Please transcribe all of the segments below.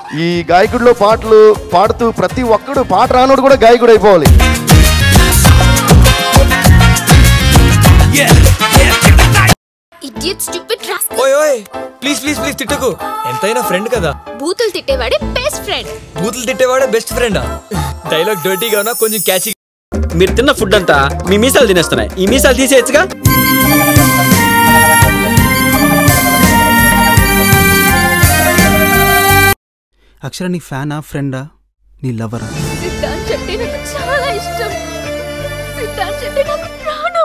ఈ గాయకుడిలో పాటలు పాడుతూ ప్రతి ఒక్కడు పాట రానోడు కూడా గాయకుడు అయిపోవాలి ఇడియట్ స్టూపిడ్ రాస్కల్ ఓయ్ ఓయ్ ప్లీజ్ ప్లీజ్ ప్లీజ్ తిట్టుకు ఎంతైనా ఫ్రెండ్ కదా బూతులు తిట్టేవాడే బెస్ట్ ఫ్రెండ్ బూతులు తిట్టేవాడే బెస్ట్ ఫ్రెండా డైలాగ్ డర్టీగా ఉన్నా కొంచెం క్యాచీ మీరు తిన్న ఫుడ్ అంతా మీ మీసాలు తినేస్తున్నాయి ఈ మీసాలు తీసేయచ్చుగా అక్షర నీ ఫ్యానా ఫ్రెండా నీ లవరా సిద్ధాంత్ అంటే నాకు చాలా ఇష్టం సిద్ధాంత్ అంటే నాకు ప్రాణం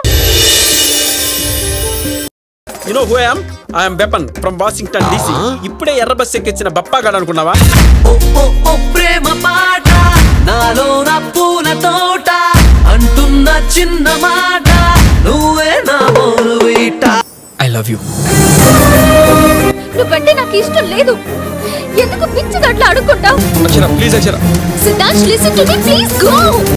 you know who I'm I'm బెపన్ ఫ్రమ్ వాషింగ్టన్ డీసీ ఇప్పుడే ఎర్ర బస్ ఎక్కించిన బప్పాగాడు అనుకున్నావా ఓ ఓ ఓ ప్రేమ పాట నాలో నా పూల తోట అంటున్న చిన్న మాట నువ్వే నా మోరు వీట ఐ లవ్ యూ నువ్వంటే నాకు ఇష్టం లేదు ఎందుకు పిచ్చి దాంట్లో అడుక్కుంటావు Akshara please Akshara Siddhant listen to me please go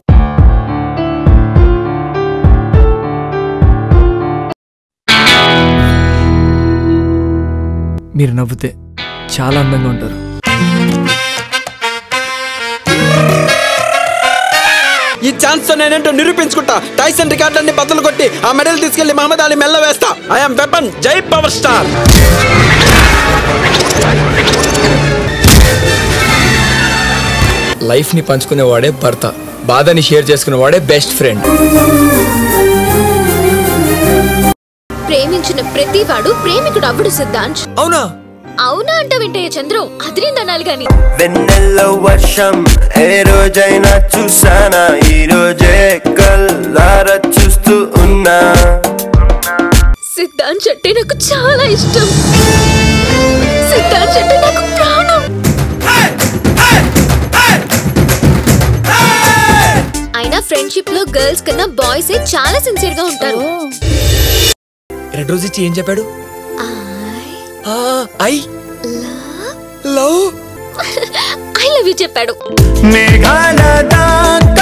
మీరు నవ్వుతే చాలా అందంగా ఉంటారు ఈ ఛాన్స్ తో నేనేంటో నిరూపించుకుంటా టైసన్ రికార్డులన్నీ బద్దలు కొట్టి ఆ మెడల్ తీసుకెళ్లి మహమ్మద్ అలీ మెల్ల వేస్తా ఐఎమ్ బెపన్ జై పవర్ స్టార్ లైఫ్ ని పంచుకునేవాడే భర్త బాధని షేర్ చేసుకునేవాడే బెస్ట్ ఫ్రెండ్ ప్రేమించిన ప్రతివాడు ప్రేమికుడు అవ్వడు సిద్ధాంత్ అవునా అవునా అంట వింటయ్య చంద్రు అదిరిందనాలి గాని వెన్నెల వర్షం ఏ రోజైనా చూసానా ఈ రోజే కల్లార చూస్తూ ఉన్నా సిద్ధాంత్ అంటే నాకు చాలా ఇష్టం సిద్ధాంత్ అంటే నాకు ప్రాణం అయినా ఫ్రెండ్షిప్ లో గర్ల్స్ కన్నా బాయ్స్ చాలా సిన్సియర్ గా ఉంటారు రెడ్ రోజు ఇచ్చి ఏం చెప్పాడు I I love- love I love you చెప్పాడు మేఘాల దాకా